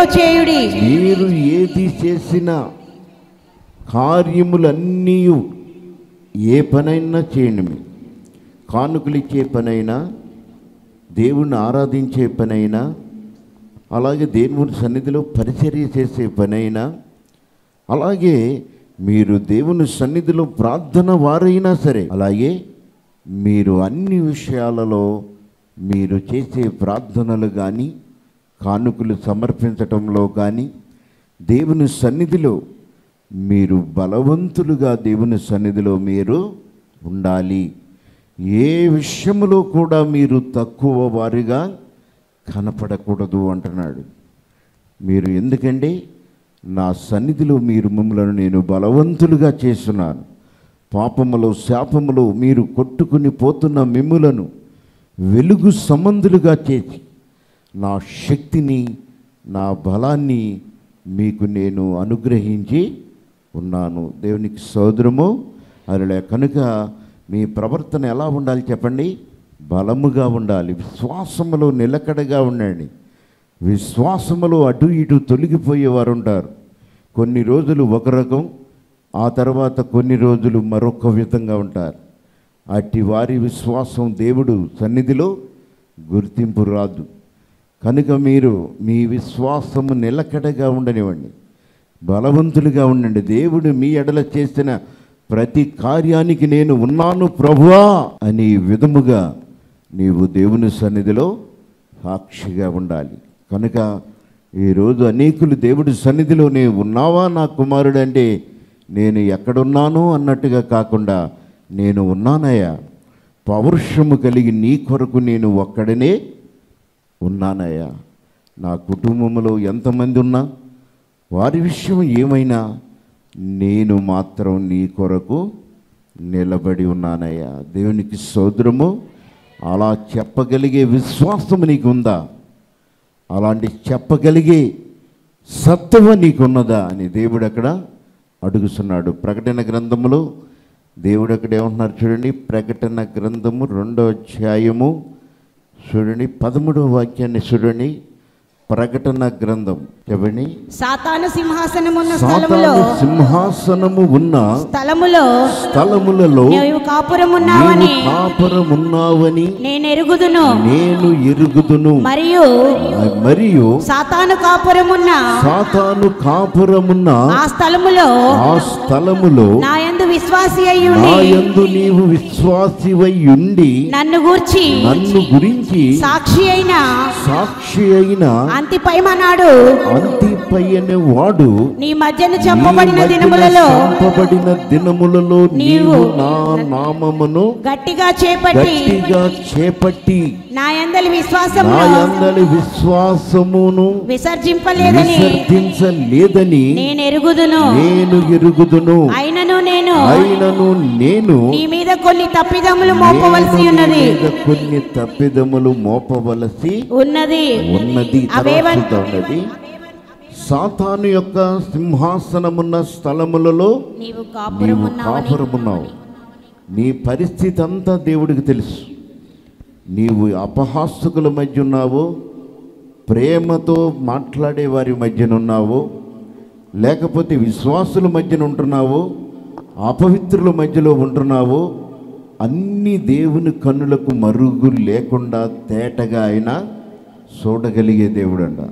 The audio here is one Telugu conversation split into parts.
ఏదియో చేయుడి మీరు ఏది చేసినా కార్యములన్నీ ఏ పనైనా చేయండి మీరు కానుకలు ఇచ్చే పనైనా దేవుణ్ణి ఆరాధించే పనైనా అలాగే దేవుని సన్నిధిలో పరిచర్య చేసే పనైనా అలాగే మీరు దేవుని సన్నిధిలో ప్రార్థన వారైనా సరే అలాగే మీరు అన్ని విషయాలలో మీరు చేసే ప్రార్థనలు కానీ కానుకలు సమర్పించటంలో కానీ దేవుని సన్నిధిలో మీరు బలవంతులుగా దేవుని సన్నిధిలో మీరు ఉండాలి ఏ విషయంలో కూడా మీరు తక్కువ వారిగా కనపడకూడదు అంటున్నాడు మీరు ఎందుకంటే నా సన్నిధిలో మీరు మమ్మలను నేను బలవంతులుగా చేస్తున్నాను పాపములో శాపములో మీరు కొట్టుకుని పోతున్న మిమ్ములను వెలుగు సంబంధులుగా చేసి నా శక్తిని నా బలాన్ని మీకు నేను అనుగ్రహించి ఉన్నాను దేవునికి సోదరము అలా కనుక మీ ప్రవర్తన ఎలా ఉండాలి చెప్పండి బలముగా ఉండాలి విశ్వాసములో నిలకడగా ఉండండి విశ్వాసములో అటు ఇటు తొలగిపోయేవారు ఉంటారు కొన్ని రోజులు ఒక రకం ఆ తర్వాత కొన్ని రోజులు మరొక విధంగా ఉంటారు అట్టి వారి విశ్వాసం దేవుడు సన్నిధిలో గుర్తింపు రాదు కనుక మీరు మీ విశ్వాసము నిలకడగా ఉండనివ్వండి బలవంతులుగా ఉండండి దేవుడు మీ ఎడల చేసిన ప్రతి కార్యానికి నేను ఉన్నాను ప్రభువా అని విధముగా నీవు దేవుని సన్నిధిలో సాక్షిగా ఉండాలి కనుక ఈరోజు అనేకులు దేవుడి సన్నిధిలో నేను ఉన్నావా నా కుమారుడు అంటే నేను ఎక్కడున్నాను అన్నట్టుగా కాకుండా నేను ఉన్నానయ్యా పౌరుషము కలిగి నీ కొరకు నేను ఒక్కడనే ఉన్నానయ్యా నా కుటుంబంలో ఎంతమంది ఉన్నా వారి విషయం ఏమైనా నేను మాత్రం నీ కొరకు నిలబడి ఉన్నానయ్యా దేవునికి సోదరము అలా చెప్పగలిగే విశ్వాసము నీకు ఉందా అలాంటి చెప్పగలిగే సత్తువ నీకున్నదా అని దేవుడు అక్కడ అడుగుతున్నాడు ప్రకటన గ్రంథములో దేవుడు అక్కడ ఏమంటున్నారు చూడండి ప్రకటన గ్రంథము రెండో అధ్యాయము చూడండి పదమూడవ వాక్యాన్ని చూడండి ప్రకటన గ్రంథం చెప్పండి సాతాను సింహాసనమున్న స్థలములో సాతాను సింహాసనము ఉన్న స్థలములో స్థలములలో నీవు కాపురమున్నావని నీవు కాపురమున్నావని నేను ఎరుగుదును నేను ఎరుగుదును మరియు మరియు సాతాను కాపురమున్న సాతాను కాపురమున్న ఆ స్థలములో ఆ స్థలములో నా యందు విశ్వాసి అయ్యుండి నాయందు నీవు విశ్వాసివై ఉండి నన్ను గూర్చి నన్ను గురించి సాక్షి అయిన సాక్షి అయిన అంతిపైమనాడు అంతిపై అనే వాడు నీ మధ్యన నీ చంపబడిన మధ్యన దినములలో చంపబడిన దినములలో నీవు నీవు నా నామమును గట్టిగా చేపట్టి గట్టిగా చేపట్టి నా యందలి నా విశ్వాసమును అందరి విశ్వాసమును విసర్జింపలేదని విసర్జించలేదని నేను ఎరుగుదును నేను ఎరుగుదును అయినను నేను అయినను నేను నీ మీద కొన్ని తప్పిదములు మోపవలసి నేను ఉన్నది నీ మీద కొన్ని తప్పిదములు మోపవలసి ఉన్నది ఉన్నది తర్వాత అవేవన్- చూద్దాం ఉన్నది సాతాను యొక్క సింహాసనమున్న స్థలములలో నీవు నీవు కాపురమున్నావని కాపురమున్నావు నీ పరిస్థితి అంతా దేవుడికి తెలుసు నీవు అపహాసకుల మధ్య ఉన్నావు ప్రేమతో మాట్లాడే వారి మధ్యన ఉన్నావు లేకపోతే విశ్వాసుల మధ్యన ఉంటున్నావు అపవిత్రుల మధ్యలో ఉంటున్నావు అన్ని దేవుని కన్నులకు మరుగు లేకుండా తేటగా ఆయన చూడగలిగే దేవుడంట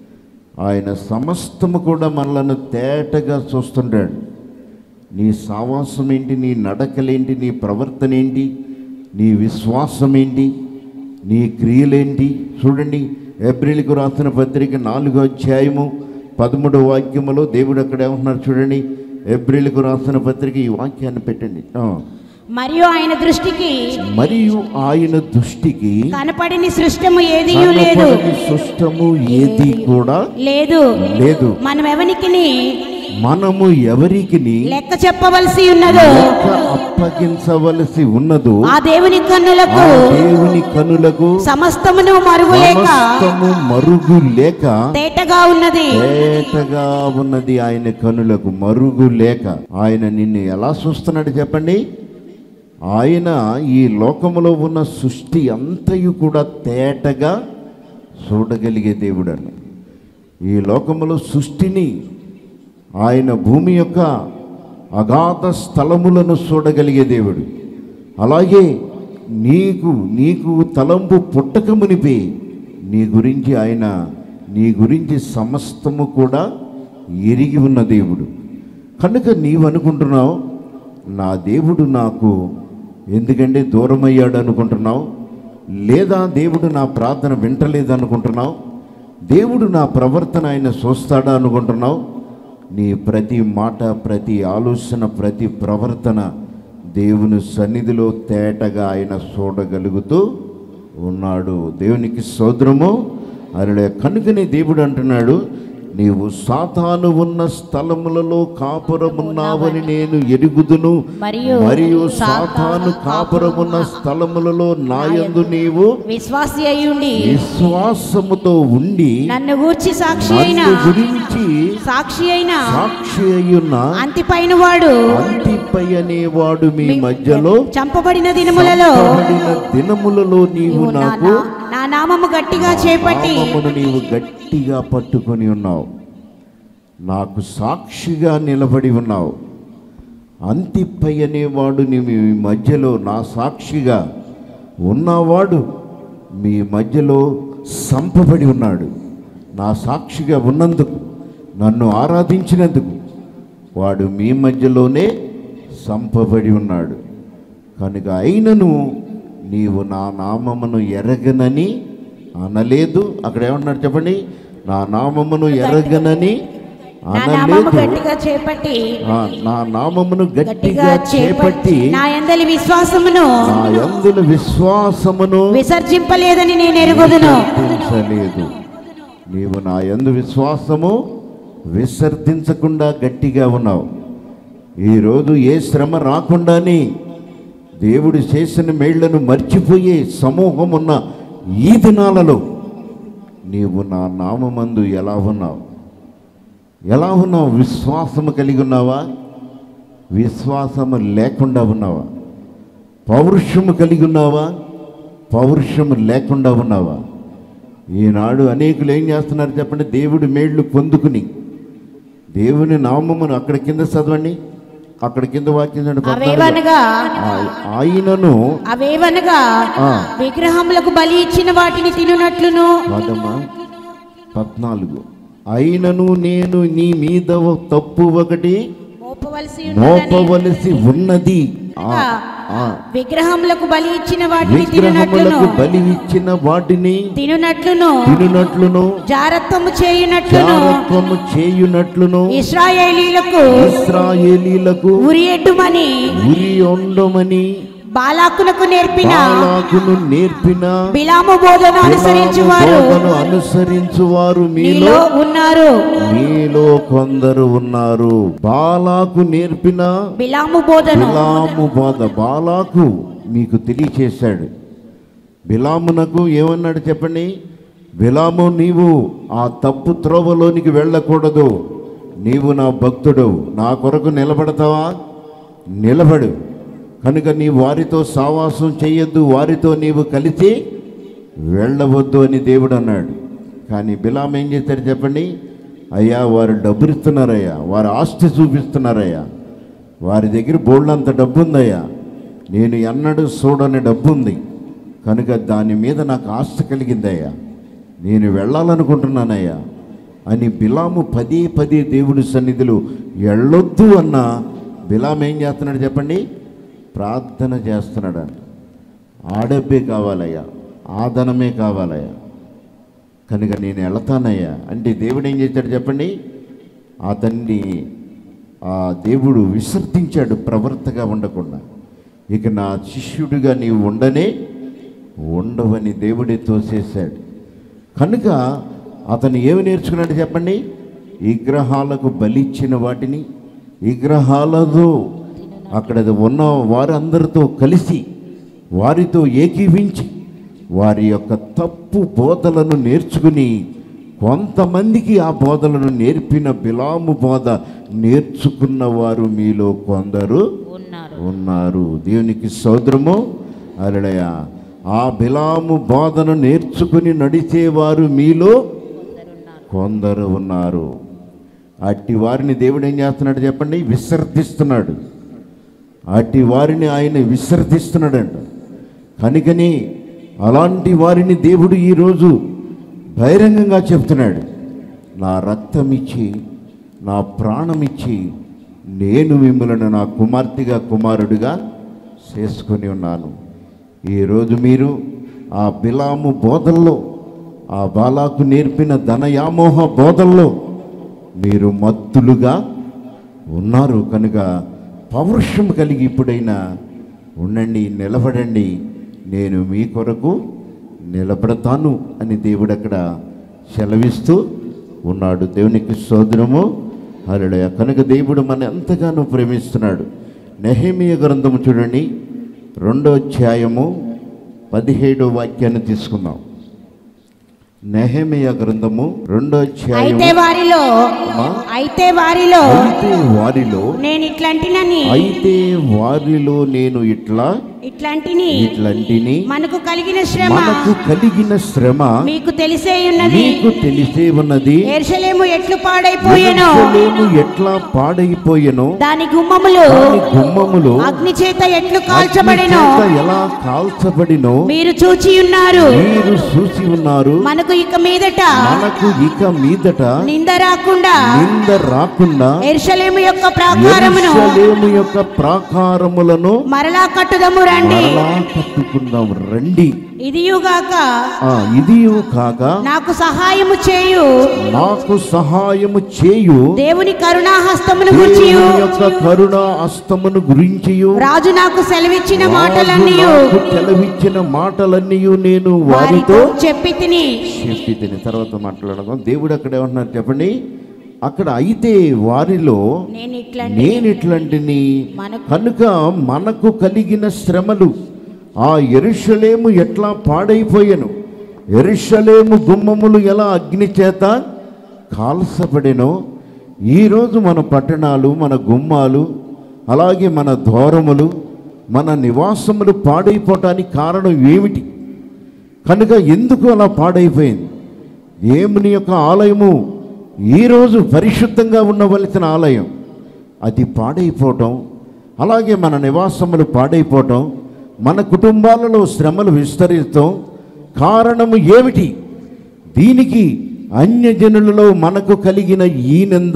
ఆయన సమస్తము కూడా మనలను తేటగా చూస్తుంటాడు నీ సావాసం ఏంటి నీ నడకలేంటి నీ ప్రవర్తన ఏంటి నీ విశ్వాసం ఏంటి నీ క్రియలేంటి చూడండి ఏప్రిల్కు రాసిన పత్రిక నాలుగో అధ్యాయము పదమూడో వాక్యములో దేవుడు అక్కడ ఏమంటున్నారు చూడండి ఏప్రిల్కు రాసిన పత్రిక ఈ వాక్యాన్ని పెట్టండి ఆ. మరియు ఆయన దృష్టికి మరియు ఆయన దృష్టికి కనపడిని సృష్టము ఏదీ లేదు కనపడని సుష్టము ఏది కూడా లేదు లేదు మనం ఎవనికి మనము ఎవరికి లెక్క చెప్పవలసి ఉన్నదో లెక్క అప్పగించవలసి ఉన్నదో ఆ దేవుని కన్నులకు ఆ దేవుని కనులకు సమస్తమును మరుగులేక సమస్తము మరుగు లేక తేటగా ఉన్నది తేటగా ఉన్నది ఆయన కనులకు మరుగు లేక ఆయన నిన్ను ఎలా చూస్తున్నాడు చెప్పండి ఆయన ఈ లోకములో ఉన్న సృష్టి అంతయు కూడా తేటగా చూడగలిగే దేవుడు అన్న ఈ లోకములో సృష్టిని ఆయన భూమి యొక్క అగాధ స్థలములను చూడగలిగే దేవుడు అలాగే నీకు నీకు తలంపు పుట్టక మునిపే నీ గురించి ఆయన నీ గురించి సమస్తము కూడా ఎరిగి ఉన్న దేవుడు కనుక నీవు అనుకుంటున్నావు నా దేవుడు నాకు ఎందుకంటే దూరం అయ్యాడు అనుకుంటున్నావు లేదా దేవుడు నా ప్రార్థన వింటలేదు అనుకుంటున్నావు దేవుడు నా ప్రవర్తన ఆయన చూస్తాడా అనుకుంటున్నావు నీ ప్రతి మాట ప్రతి ఆలోచన ప్రతి ప్రవర్తన దేవుని సన్నిధిలో తేటగా ఆయన చూడగలుగుతూ ఉన్నాడు దేవునికి సోదరము అలా కనుకనే దేవుడు అంటున్నాడు నీవు సాతాను ఉన్న స్థలములలో కాపురమున్నావని నేను ఎరుగుదును మరియు మరియు సాతాను సాతాను కాపురమున్న స్థలములలో నాయందు నీవు విశ్వాసి అయ్యుండి విశ్వాసముతో ఉండి నన్ను గూర్చి సాక్షి అయిన నన్ను గురించి సాక్షి అయిన సాక్షి అయ్యున్న అంతిపైన వాడు అంతిపై అనేవాడు మీ మధ్యలో చంపబడిన దినములలో చంపబడిన దినములలో నీవు నీవు నా నాకు నా- నా నామము గట్టిగా చేపట్టి నామమును నీవు గట్టిగా పట్టుకొని ఉన్నావు నాకు సాక్షిగా నిలబడి ఉన్నావు అంతిపై అనేవాడు నీ మీ మధ్యలో నా సాక్షిగా ఉన్నవాడు మీ మధ్యలో సంపబడి ఉన్నాడు నా సాక్షిగా ఉన్నందుకు నన్ను ఆరాధించినందుకు వాడు మీ మధ్యలోనే సంపబడి ఉన్నాడు కనుక అయినను నీవు నా నామమును ఎరగనని అనలేదు అక్కడ ఏమన్నాడు చెప్పండి నా నామమును ఎరగనని నా నామము అనలేదు గట్టిగా చేపట్టి ఆ, నా నామమును గట్టిగా గట్టిగా చేపట్టి నా ఎందలి విశ్వాసమును నా యందుల విశ్వాసమును విసర్జింపలేదని నేను ఎరుగుదును విసర్జించలేదు నీవు నా యందు విశ్వాసము విసర్జించకుండా గట్టిగా ఉన్నావు ఈరోజు ఏ శ్రమ రాకుండానే దేవుడు చేసిన మేళ్లను మర్చిపోయే సమూహం ఉన్న ఈ దినాలలో నీవు నా నామందు ఎలా ఉన్నావు ఎలా ఉన్నావు విశ్వాసము కలిగి ఉన్నావా విశ్వాసము లేకుండా ఉన్నావా పౌరుషము కలిగి ఉన్నావా పౌరుషము లేకుండా ఉన్నావా ఈనాడు అనేకులు ఏం చేస్తున్నారు చెప్పండి దేవుడి మేళ్ళు పొందుకుని దేవుని నామమును అక్కడ కింద చదవండి అక్కడ కింద వాక్యం చదవండి, పద్నాలుగు. అవేవనగా ఆ- ఆయనను అవేవనగా ఆ. విగ్రహములకు బలి ఇచ్చిన వాటిని తినునట్లును కాదమ్మా పద్నాలుగు అయినను నేను నీ మీద ఒక తప్పు ఒకటి మోపవలసి ఉన్నదని మోపవలసి ఉన్నది ఆ, ఆ. విగ్రహములకు బలి ఇచ్చిన వాటిని తినునట్లును విగ్రహములకు బలి ఇచ్చిన వాటిని తినునట్లును తినునట్లును జారత్వము చేయునట్లును జారత్వము చేయునట్లును ఇస్రాయేలీలకు ఇస్రాయేలీలకు ఉరియడ్డుమని ఉరి ఉండమని బాలాకునకు నేర్పిన బాలాకును నేర్పిన బిలాము బోధన అనుసరించువారు బోధను అనుసరించువారు మీలో నీలో ఉన్నారు మీలో కొందరు ఉన్నారు బాలాకు నేర్పిన బిలాము బోధను బిలాము బోధ బాలాకు మీకు తెలియచేశాడు బిలామునకు ఏమన్నాడు చెప్పండి బిలాము నీవు ఆ తప్పు త్రోవలోనికి వెళ్ళకూడదు నీవు నా భక్తుడు నా కొరకు నిలబడతావా నిలబడు కనుక నీ వారితో సావాసం చెయ్యొద్దు వారితో నీవు కలిసి వెళ్ళవద్దు అని దేవుడు అన్నాడు కానీ బిలాం ఏం చేశాడు చెప్పండి అయ్యా వారు డబ్బులు ఇస్తున్నారయ్యా వారు ఆస్తి చూపిస్తున్నారయ్యా వారి దగ్గర బోళ్ళంత డబ్బు ఉందయ్యా నేను ఎన్నడూ చూడని డబ్బు ఉంది కనుక దాని మీద నాకు ఆస్తి కలిగిందయ్యా నేను వెళ్ళాలనుకుంటున్నానయ్యా అని బిలాము పదే పదే దేవుడి సన్నిధిలో వెళ్ళొద్దు అన్న బిలాం ఏం చేస్తున్నాడు చెప్పండి ప్రార్థన చేస్తున్నాడు ఆ డబ్బే కావాలయ్యా ఆ ధనమే కావాలయ్యా కనుక నేను వెళతానయ్యా అంటే దేవుడు ఏం చేశాడు చెప్పండి అతన్ని ఆ దేవుడు విసర్జించాడు ప్రవర్తగా ఉండకుండా ఇక నా శిష్యుడిగా నీవు ఉండనే ఉండవని దేవుడే తోసేశాడు కనుక అతను ఏమి నేర్చుకున్నాడు చెప్పండి విగ్రహాలకు బలిచ్చిన వాటిని విగ్రహాలతో అక్కడ ఉన్న వారందరితో కలిసి వారితో ఏకీవించి వారి యొక్క తప్పు బోధలను నేర్చుకుని కొంతమందికి ఆ బోధలను నేర్పిన బిలాము బోధ నేర్చుకున్న వారు మీలో కొందరు ఉన్నారు ఉన్నారు దేవునికి సోదరము అలడయ ఆ బిలాము బోధన నేర్చుకుని నడిచేవారు మీలో కొందరు ఉన్నారు అట్టి వారిని దేవుడు ఏం చేస్తున్నాడు చెప్పండి విసర్జిస్తున్నాడు అట్టి వారిని ఆయన విసర్జిస్తున్నాడంట కనుకని అలాంటి వారిని దేవుడు ఈరోజు బహిరంగంగా చెప్తున్నాడు నా రక్తం ఇచ్చి నా ప్రాణం ఇచ్చి నేను మిమ్మల్ని నా కుమార్తెగా కుమారుడిగా చేసుకొని ఉన్నాను ఈరోజు మీరు ఆ బిలాము బోధల్లో ఆ బాలాకు నేర్పిన ధనయామోహ బోధల్లో మీరు మత్తులుగా ఉన్నారు కనుక పౌరుషం కలిగి ఇప్పుడైనా ఉండండి నిలబడండి నేను మీ కొరకు నిలబడతాను అని దేవుడు అక్కడ సెలవిస్తూ ఉన్నాడు దేవునికి సోదరము అలడయ కనుక దేవుడు మన ఎంతగానో ప్రేమిస్తున్నాడు నెహేమియ గ్రంథము చూడండి రెండో అధ్యాయము పదిహేడో వాక్యాన్ని తీసుకుందాం నెహేమియ గ్రంథము రెండో అధ్యాయము అయితే వారిలో అమ్మా. అయితే వారిలో అయితే వారిలో నేను ఇట్లాంటినని అయితే వారిలో నేను ఇట్లా ఇట్లాంటిని ఇట్లాంటిని మనకు కలిగిన శ్రమ మనకు కలిగిన శ్రమ మీకు తెలిసే ఉన్నది మీకు తెలిసే ఉన్నది ఎర్షలేము ఎట్లు పాడైపోయెను యెరూషలేము ఎట్లా పాడైపోయెను దాని గుమ్మములు దాని గుమ్మములు అగ్ని చేత ఎట్లు అగ్ని కాల్చబడెను చేత ఎలా కాల్చబడినో మీరు చూచి ఉన్నారు మీరు చూసి ఉన్నారు మనకు ఇక మీదట మనకు ఇక మీదట నింద రాకుండా నింద రాకుండా ఎర్షలేము యొక్క ప్రాకారమును యెరూషలేము యొక్క ప్రాకారములను మరలా కట్టుదము రండి మరలా కట్టుకుందాం రండి ఇదియుగాక ఆ ఇది కాక నాకు సహాయము చేయు నాకు సహాయము చేయు దేవుని కరుణాహస్తమును దేవుని గుర్చియు యొక్క కరుణ అస్తమును గురించి రాజు నాకు సెలవిచ్చిన మాటలన్నీ తెలవిచ్చిన మాటలన్నీ నేను వారితో వారితో చెప్పి తిని చెప్పి తిని తర్వాత మాట్లాడదాం దేవుడు అక్కడ ఏమంటున్నారు చెప్పండి అక్కడ అయితే వారిలో నేను ఇట్లా నేను ఇట్లాంటిని మనకు- కనుక మనకు కలిగిన శ్రమలు ఆ ఎరుషలేము ఎట్లా పాడైపోయాను ఎరుషలేము గుమ్మములు ఎలా అగ్ని చేత కాల్సపడెనో ఈరోజు మన పట్టణాలు మన గుమ్మాలు అలాగే మన దూరములు మన నివాసములు పాడైపోవటానికి కారణం ఏమిటి కనుక ఎందుకు అలా పాడైపోయింది దేవుని యొక్క ఆలయము ఈరోజు పరిశుద్ధంగా ఉండవలసిన ఆలయం అది పాడైపోవటం అలాగే మన నివాసములు పాడైపోవటం మన కుటుంబాలలో శ్రమలు విస్తరిస్తాం కారణము ఏమిటి దీనికి అన్యజనులలో మనకు కలిగిన ఈ నింద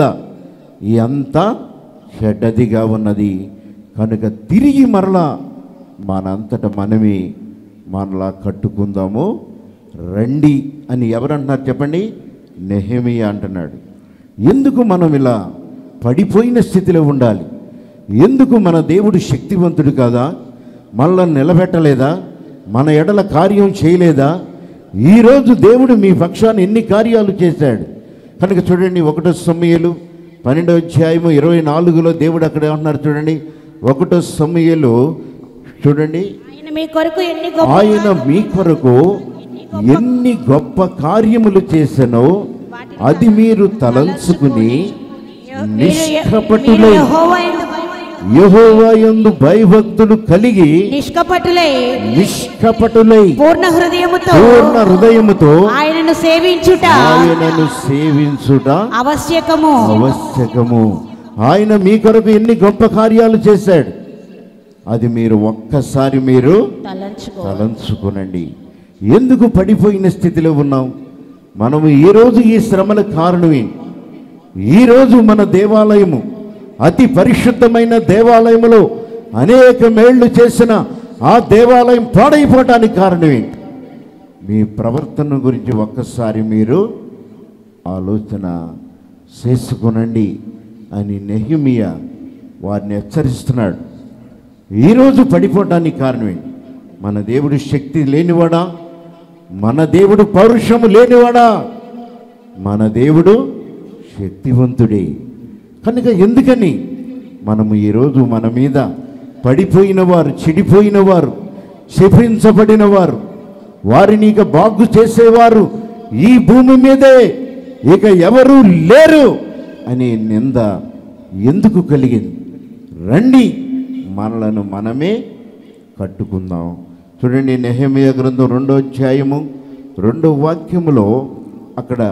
ఎంత చెడ్డదిగా ఉన్నది కనుక తిరిగి మరలా మనంతట మనమే మనలా కట్టుకుందాము రండి అని ఎవరంటున్నారు చెప్పండి నెహమియా అంటున్నాడు ఎందుకు మనం ఇలా పడిపోయిన స్థితిలో ఉండాలి ఎందుకు మన దేవుడు శక్తివంతుడు కాదా మళ్ళా నిలబెట్టలేదా మన ఎడల కార్యం చేయలేదా ఈరోజు దేవుడు మీ పక్షాన్ని ఎన్ని కార్యాలు చేశాడు కనుక చూడండి ఒకటో సమయలు పన్నెండో అధ్యాయము ఇరవై నాలుగులో దేవుడు అక్కడ ఏమంటున్నారు చూడండి ఒకటో సమయలు చూడండి ఆయన మీ కొరకు ఎన్ని గొప్ప ఆయన మీ కొరకు ఎన్ని గొప్ప కార్యములు చేసెనో అది మీరు తలంచుకుని నిష్కపటులై యెహోవా యందు భయభక్తులు- యెహోవా యందు భయభక్తులు కలిగి నిష్కపటులై నిష్కపటులై పూర్ణ హృదయముతో పూర్ణ హృదయముతో ఆయనను సేవించుట ఆయనను సేవించుట ఆవశ్యకము ఆవశ్యకము ఆయన మీ కొరకు ఎన్ని గొప్ప కార్యాలు చేశాడు అది మీరు ఒక్కసారి మీరు తలంచుకో తలంచుకునండి ఎందుకు పడిపోయిన స్థితిలో ఉన్నాం మనము ఈరోజు ఈ శ్రమల కారణమే ఈరోజు మన దేవాలయము అతి పరిశుద్ధమైన దేవాలయములో అనేక మేళ్లు చేసిన ఆ దేవాలయం పాడైపోవటానికి కారణమే మీ ప్రవర్తన గురించి ఒక్కసారి మీరు ఆలోచన చేసుకునండి అని నెహిమియా వారిని హెచ్చరిస్తున్నాడు ఈరోజు పడిపోవటానికి కారణమే మన దేవుడు శక్తి లేనివాడా మన దేవుడు పౌరుషము లేనివాడా మన దేవుడు శక్తివంతుడే కనుక ఎందుకని మనము ఈరోజు మన మీద పడిపోయిన వారు చెడిపోయిన వారు శపించబడిన వారు వారిని ఇక బాగు చేసేవారు ఈ భూమి మీదే ఇక ఎవరూ లేరు అనే నింద ఎందుకు కలిగింది రండి మనలను మనమే కట్టుకుందాం చూడండి నెహమియా గ్రంథం రెండో అధ్యాయము రెండో వాక్యములో అక్కడ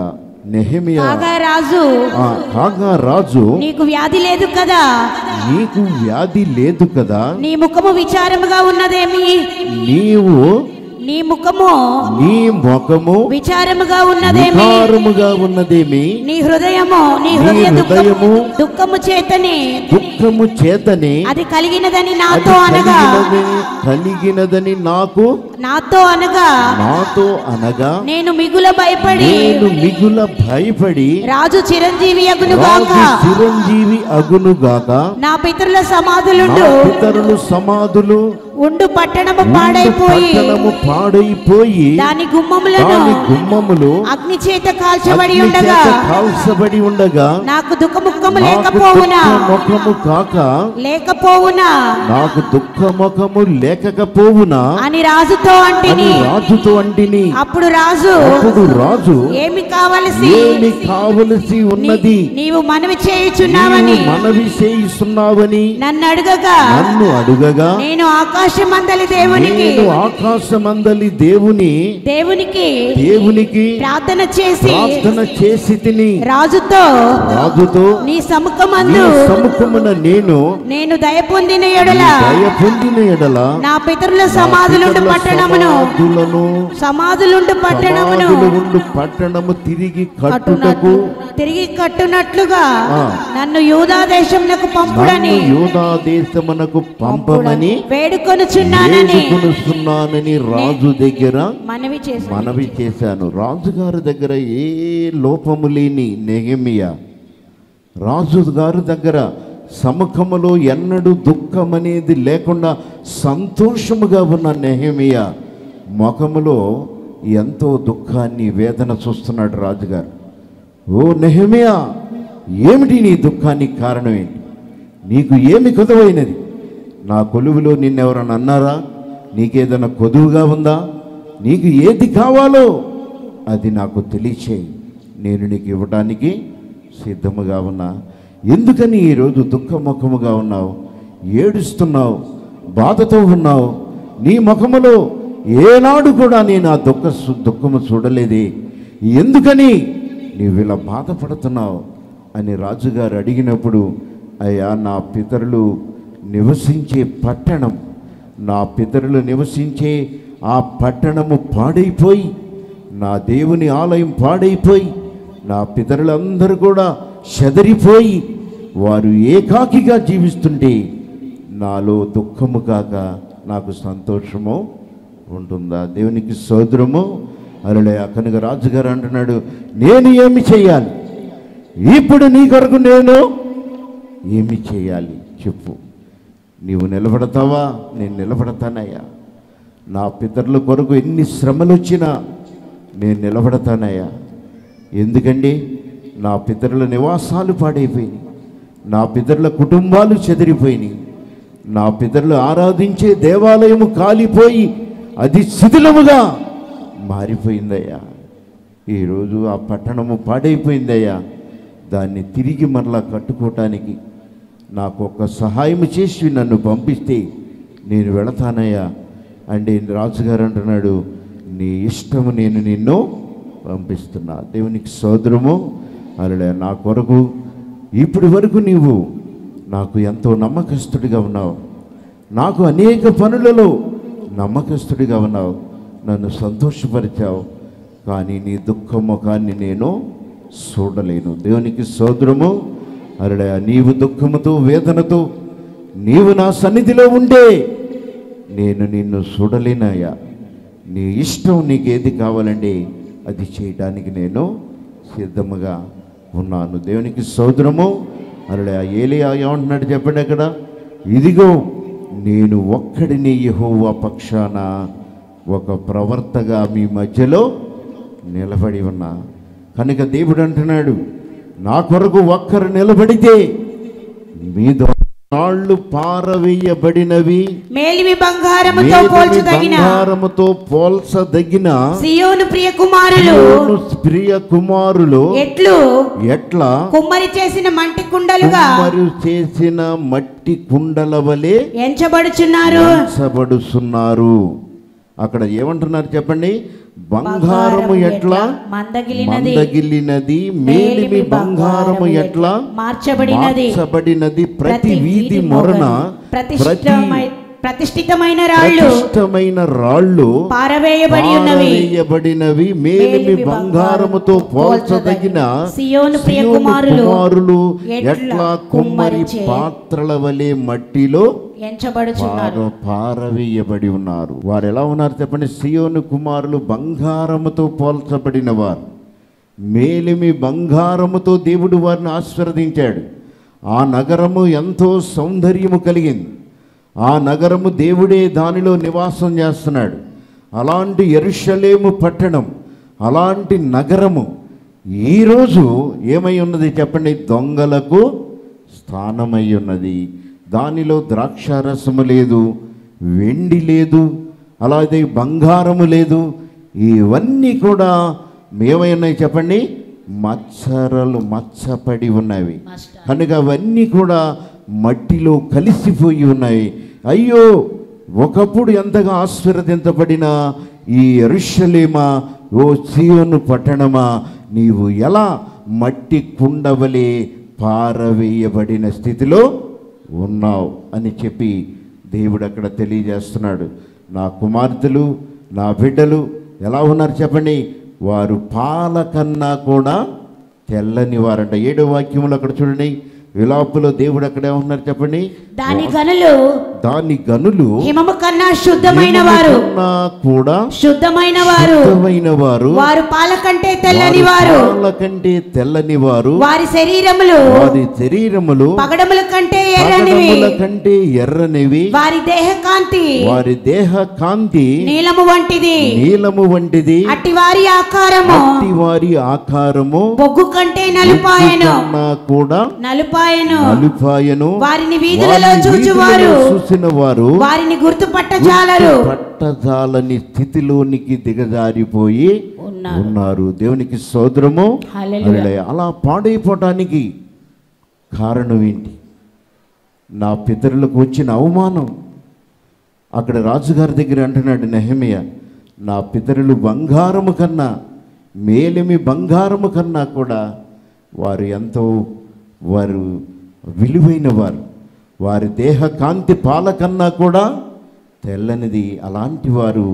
నెహమియా కాగా రాజు ఆ, కాగా రాజు నీకు వ్యాధి లేదు కదా నీకు వ్యాధి లేదు కదా నీ ముఖము విచారముగా ఉన్నదేమి నీవు నీ ముఖము నీ ముఖము విచారముగా ఉన్నదేమి వికారముగా ఉన్నదేమి నీ హృదయము నీ నీ హృదయ దుఃఖము హృదయము దుఃఖము చేతని దుఃఖము చేతనే అది కలిగినదని అది నాతో అనగా కలిగినదని కలిగినదని నాకు నాతో అనగా నాతో అనగా నేను మిగుల భయపడి నేను మిగుల భయపడి రాజు చిరంజీవి అగునుగాక రాజు చిరంజీవి అగునుగాక నా పితరుల నా సమాధులుండు పితరులు సమాధులు ఉండు పట్టణము ఉండు పాడైపోయి పట్టణము పాడైపోయి దాని గుమ్మములను దాని గుమ్మములు అగ్ని చేత కాల్చబడి అగ్ని ఉండగా చేత కాల్చబడి ఉండగా నాకు దుఃఖముఖము నాకు లేకపోవునా దుఃఖ ముఖము కాక లేకపోవునా నాకు దుఃఖ ముఖము లేకపోవునా అని రాజుతో అని అంటిని రాజుతో అంటిని అప్పుడు రాజు అప్పుడు రాజు ఏమి కావలసి ఏమి కావలసి ఉన్నది నీ- నీవు మనవి నీవు చేయుచున్నావని మనవి చేయిస్తున్నావని నన్ను అడగగా నన్ను అడుగగా నేను ఆకాశమందలి దేవునికి నేను ఆకాశమందలి దేవుని దేవునికి దేవునికి ప్రార్థన చేసి ప్రార్థన చేసి తిని రాజుతో రాజుతో నీ నీ సముఖమందు సముఖమున నేను నేను దయ పొందిన ఎడల దయ పొందిన ఎడల నా పితరుల సమాధులుండు పితరుల పట్టణమును సమాధులను సమాధులుండు పట్టణమును సమాధులు ఉండు పట్టణము తిరిగి కట్టుటకు కట్టునట్లు తిరిగి కట్టునట్లుగా ఆ. నన్ను యూదా దేశమునకు పంపుడని నన్ను యూదా దేశమునకు పంపమని వేడుకొనుచున్నానని వేడుకొనుస్తున్నానని రాజు దగ్గర మనవి చేసి మనవి చేశాను రాజుగారి దగ్గర ఏ లోపము లేని నెహమియా రాజు గారి దగ్గర సముఖములో ఎన్నడూ దుఃఖం అనేది లేకుండా సంతోషముగా ఉన్న నెహమియా ముఖములో ఎంతో దుఃఖాన్ని వేదన చూస్తున్నాడు రాజుగారు ఓ నెహమియా ఏమిటి నీ దుఃఖానికి కారణం ఏంటి నీకు ఏమి కొదవైనది నా కొలువులో నిన్నెవరన్నా అన్నారా నీకేదైనా కొదువుగా ఉందా నీకు ఏది కావాలో అది నాకు తెలియచేయి నేను నీకు ఇవ్వడానికి సిద్ధముగా ఉన్నా ఎందుకని ఈరోజు దుఃఖముఖముగా ఉన్నావు ఏడుస్తున్నావు బాధతో ఉన్నావు నీ ముఖములో ఏనాడు కూడా నేను ఆ దుఃఖ సు- దుఃఖము చూడలేదే ఎందుకని నీవు ఇలా బాధపడుతున్నావు అని రాజుగారు అడిగినప్పుడు అయ్యా నా పితరులు నివసించే పట్టణం నా పితరులు నివసించే ఆ పట్టణము పాడైపోయి నా దేవుని ఆలయం పాడైపోయి నా పితరులందరూ కూడా చెదరిపోయి వారు ఏకాకిగా జీవిస్తుంటే నాలో దుఃఖము కాక నాకు సంతోషము ఉంటుందా దేవునికి సోదరము అరలే కనుక రాజుగారు అంటున్నాడు నేను ఏమి చేయాలి ఇప్పుడు నీ కొరకు నేను ఏమి చేయాలి చెప్పు నీవు నిలబడతావా నేను నిలబడతానయ్యా నా పితరుల కొరకు ఎన్ని శ్రమలు వచ్చినా నేను నిలబడతానయ్యా ఎందుకండి నా పితరుల నివాసాలు పాడైపోయినాయి నా పితరుల కుటుంబాలు చెదిరిపోయినాయి నా పితరులు ఆరాధించే దేవాలయము కాలిపోయి అది శిథిలముగా మారిపోయిందయ్యా ఈరోజు ఆ పట్టణము పాడైపోయిందయ్యా దాన్ని తిరిగి మరలా కట్టుకోవటానికి నాకు ఒక సహాయం చేసి నన్ను పంపిస్తే నేను వెళతానయ్యా అంటే రాజుగారు అంటున్నాడు నీ ఇష్టము నేను నిన్ను పంపిస్తున్నా దేవునికి సోదరము అలా నా కొరకు ఇప్పటి వరకు నీవు నాకు ఎంతో నమ్మకస్తుడిగా ఉన్నావు నాకు అనేక పనులలో నమ్మకస్తుడిగా ఉన్నావు నన్ను సంతోషపరిచావు కానీ నీ దుఃఖ ముఖాన్ని నేను చూడలేను దేవునికి సోదరము అరడా నీవు దుఃఖముతో వేదనతో నీవు నా సన్నిధిలో ఉండే నేను నిన్ను చూడలేనాయా నీ ఇష్టం నీకు ఏది కావాలండి అది చేయడానికి నేను సిద్ధముగా ఉన్నాను దేవునికి సోదరము అరడా ఏలియా ఏమంటున్నాడు చెప్పండి అక్కడ ఇదిగో నేను ఒక్కడిని యెహోవా పక్షాన ఒక ప్రవర్తగా మీ మధ్యలో నిలబడి ఉన్నా కనుక దేవుడు అంటున్నాడు నా కొరకు ఒక్కరు నిలబడితే మీ నాళ్ళు పారవేయబడినవి మేలిమి బంగారముతో మేలిమి పోల్చదగిన బంగారముతో పోల్చదగిన సియోను ప్రియ కుమారులు సియోను ప్రియ కుమారులు ఎట్లు ఎట్లా కుమ్మరి చేసిన మంటి కుండలుగా కుమ్మరి చేసిన మట్టి కుండల వలె ఎంచబడుచున్నారు ఉంచబడుతున్నారు అక్కడ ఏమంటున్నారు చెప్పండి బంగారము ఎట్లా మందగిలినది మందగిల్లినది మేలిమి బంగారము ఎట్లా మార్చబడినది మార్చబడినది ప్రతి వీధి మొరన ప్రతి ప్రతిష్ఠితమై ప్రతిష్ఠితమైన రాళ్ళు ప్రతిష్టమైన రాళ్ళు పారవేయబడి ఉన్నవి పారవేయబడినవి మేలిమి బంగారముతో పోల్చదగిన సియోను ప్రియ సియోను కుమారులు కుమారులు ఎట్లా ఎట్లా కుమ్మరి కుమ్మరిచే పాత్రల వలె మట్టిలో ఎంచబడుచున్నారు పార పారవేయబడి ఉన్నారు వారు ఎలా ఉన్నారు చెప్పండి సియోను కుమారులు బంగారముతో పోల్చబడిన వారు మేలిమి బంగారముతో దేవుడు వారిని ఆశీర్వదించాడు ఆ నగరము ఎంతో సౌందర్యము కలిగింది ఆ నగరము దేవుడే దానిలో నివాసం చేస్తున్నాడు అలాంటి ఎరుషలేము పట్టణం అలాంటి నగరము ఈరోజు ఏమై ఉన్నది చెప్పండి దొంగలకు స్థానమై ఉన్నది దానిలో ద్రాక్షారసము లేదు వెండి లేదు అలాగే బంగారము లేదు ఇవన్నీ కూడా ఏమై ఉన్నాయి చెప్పండి మచ్చరలు మచ్చపడి ఉన్నవి కనుక అవన్నీ కూడా మట్టిలో కలిసిపోయి ఉన్నాయి అయ్యో ఒకప్పుడు ఎంతగా ఆశీర్వదించబడిన ఈ ఎరుషలేమా ఓ సియోను పట్టణమా నీవు ఎలా మట్టి కుండవలే పారవేయబడిన స్థితిలో ఉన్నావు అని చెప్పి దేవుడు అక్కడ తెలియజేస్తున్నాడు నా కుమార్తెలు నా బిడ్డలు ఎలా ఉన్నారు చెప్పండి వారు పాల కన్నా కూడా తెల్లని వారంట ఏడో వాక్యములు అక్కడ చూడండి విలాపులో దేవుడు అక్కడే ఉన్నారు చెప్పండి దాని గనులు దాని గనులు హిమము కన్నా శుద్ధమైన వారు కన్నా కూడా శుద్ధమైన వారు శుద్ధమైన వారు వారు పాల కంటే తెల్లని వారు పాల కంటే తెల్లని వారు వారి శరీరములు వారి శరీరములు పగడముల కంటే ఎర్రనివి పగడముల కంటే ఎర్రనివి వారి దేహ కాంతి వారి దేహ కాంతి నీలము వంటిది నీలము వంటిది అట్టి వారి ఆకారము అట్టి వారి ఆకారము బొగ్గు కంటే నలుపాయను కన్నా కూడా నలుపాయను నలుపాయను వారిని వీధులలో వారిని చూచువారు వీధులలో చూసిన వారు వారిని గుర్తుపట్టజాలరు పట్టజాలని స్థితిలోనికి దిగజారిపోయి ఉన్నారు. ఉన్నారు దేవునికి సోదరము హల్లెలూయా. అలా పాడైపోవటానికి కారణం ఏంటి నా పితరులకు వచ్చిన అవమానం అక్కడ రాజుగారి దగ్గర అంటున్నాడు నెహమియ నా పితరులు బంగారము కన్నా మేలిమి బంగారము కన్నా కూడా వారు ఎంతో వారు విలువైన వారు వారి దేహ కాంతి పాల కన్నా కూడా తెల్లనిది అలాంటి వారు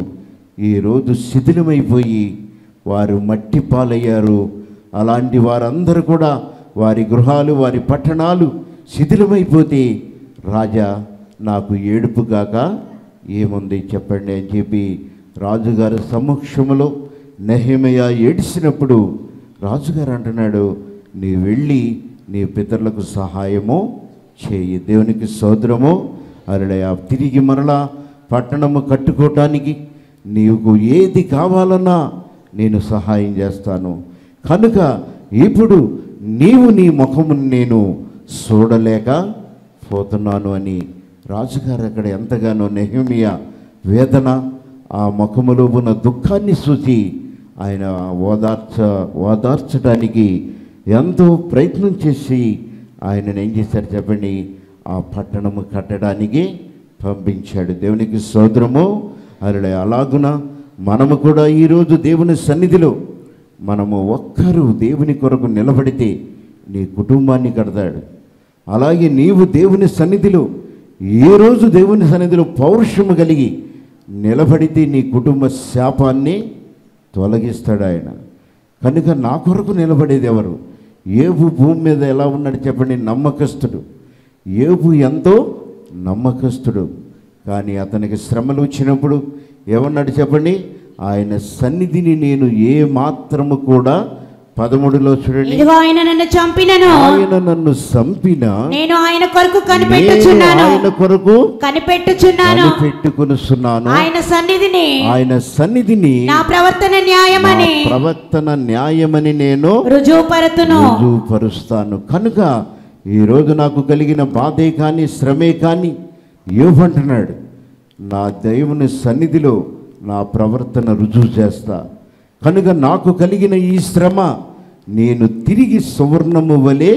ఈరోజు శిథిలమైపోయి వారు మట్టి పాలయ్యారు అలాంటి వారందరూ కూడా వారి గృహాలు వారి పట్టణాలు శిథిలమైపోతే రాజా నాకు ఏడుపు గాక ఏముంది చెప్పండి అని చెప్పి రాజుగారి సమక్షంలో నెహమయ ఏడిసినప్పుడు రాజుగారు అంటున్నాడు నీ వెళ్ళి నీ పితరులకు సహాయము చేయి దేవునికి సోదరము అరడయ తిరిగి మరలా పట్టణము కట్టుకోవటానికి నీకు ఏది కావాలన్నా నేను సహాయం చేస్తాను కనుక ఇప్పుడు నీవు నీ ముఖమును నేను చూడలేక పోతున్నాను అని రాజుగారు అక్కడ ఎంతగానో నెహమియా వేదన ఆ ముఖములో ఉన్న దుఃఖాన్ని చూసి ఆయన ఓదార్చ ఓదార్చడానికి ఎంతో ప్రయత్నం చేసి ఆయనను ఏం చేశారు చెప్పండి ఆ పట్టణము కట్టడానికి పంపించాడు దేవునికి సోదరము అరడే అలాగున మనము కూడా ఈరోజు దేవుని సన్నిధిలో మనము ఒక్కరు దేవుని కొరకు నిలబడితే నీ కుటుంబాన్ని కడతాడు అలాగే నీవు దేవుని సన్నిధిలో ఏ రోజు దేవుని సన్నిధిలో పౌరుషము కలిగి నిలబడితే నీ కుటుంబ శాపాన్ని తొలగిస్తాడు ఆయన కనుక నా కొరకు నిలబడేది ఎవరు ఏబు భూమి మీద ఎలా ఉన్నాడు చెప్పండి నమ్మకస్తుడు ఏబు ఎంతో నమ్మకస్తుడు కానీ అతనికి శ్రమలు వచ్చినప్పుడు ఏమన్నాడు చెప్పండి ఆయన సన్నిధిని నేను ఏ మాత్రము కూడా పదమూడులో చూడండి ఇదిగో ఆయన నన్ను చంపినను ఆయన నన్ను చంపిన నేను ఆయన కొరకు నేను కనిపెట్టుచున్నాను ఆయన కొరకు కనిపెట్టుచున్నాను పెట్టుకొనుస్తున్నాను ఆయన సన్నిధిని ఆయన సన్నిధిని నా ప్రవర్తన నా న్యాయమని ప్రవర్తన న్యాయమని నేను రుజువుపరుతును రుజువుపరుస్తాను కనుక ఈరోజు నాకు కలిగిన బాధే కానీ శ్రమే కానీ ఏమంటున్నాడు నా దేవుని సన్నిధిలో నా ప్రవర్తన రుజువు చేస్తా కనుక నాకు కలిగిన ఈ శ్రమ నేను తిరిగి సువర్ణము వలె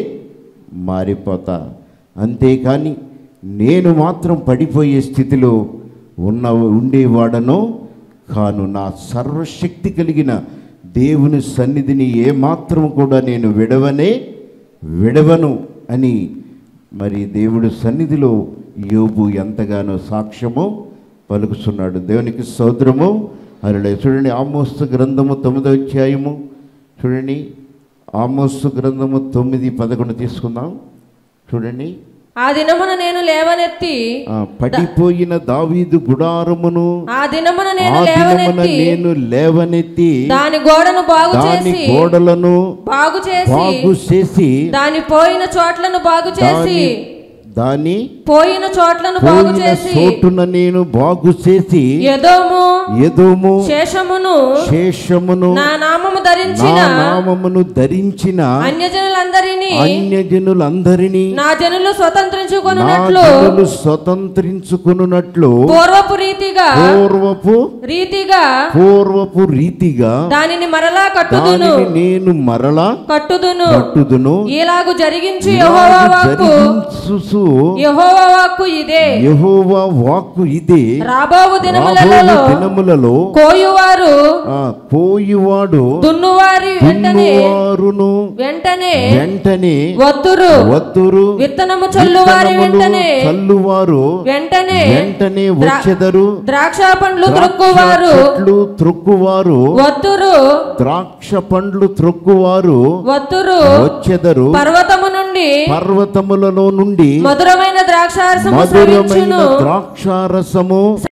మారిపోతా అంతేకాని నేను మాత్రం పడిపోయే స్థితిలో ఉన్న ఉండేవాడనో కాను నా సర్వశక్తి కలిగిన దేవుని సన్నిధిని ఏమాత్రం కూడా నేను విడవనే విడవను అని మరి దేవుడి సన్నిధిలో యోబు ఎంతగానో సాక్ష్యము పలుకుతున్నాడు దేవునికి సోదరము అరలే చూడండి ఆమోస్తు గ్రంథము తొమ్మిదో అధ్యాయము చూడండి ఆమోస్తు గ్రంథము తొమ్మిది పదకొండు తీసుకుందాం చూడండి ఆ దినమున నేను లేవనెత్తి ఆ, పడిపోయిన దావీదు గుడారమును ఆ దినమున ఆ నేను దినమున లేవనెత్తి నేను లేవనెత్తి దాని గోడను బాగు దాని చేసి గోడలను బాగు చేసి బాగు చేసి దాని పోయిన చోట్లను బాగు చేసి దాని దాని పోయిన చోట్లను బాగు పోయిన చేసి చోటున నేను బాగు చేసి ఎదోము ఎదోము శేషమును శేషమును నా నామము నా ధరించిన నామమును ధరించిన అన్యజనులందరినీ అన్యజనులందరినీ నా జనులు నా స్వతంత్రించుకొనున్నట్లు జనులు స్వతంత్రించుకున్నట్లు పూర్వపు రీతిగా పూర్వపు రీతిగా పూర్వపు రీతిగా దానిని మరలా కట్టుదును దానిని నేను మరలా కట్టుదును కట్టుదును ఇలాగు జరిగించు ఇలాగు యెహోవా వాక్కు జరిగించుచు యెహోవా వాక్కు ఇదే యెహోవా వాక్కు ఇదే రాబోవు దినములలో రాబోయే దినములలో కోయువారు ఆ పోయివాడు దున్నువారి వెంటనే దున్నువారును వెంటనే వెంటనే వత్తురు వత్తురు విత్తనము చల్లువారి విత్తనములు వెంటనే చల్లువారు వెంటనే వెంటనే ద్రా- వచ్చెదరు ద్రాక్ష పండ్లు ద్రాక్ష త్రొక్కువారు చెట్లు త్రొక్కువారు వత్తురు ద్రాక్ష పండ్లు త్రొక్కువారు వత్తురు వచ్చెదరు పర్వతము నుండి పర్వతములలో నుండి మధురమైన ద్రాక్షారసము మధురమైన స్రవించును ద్రాక్షారసము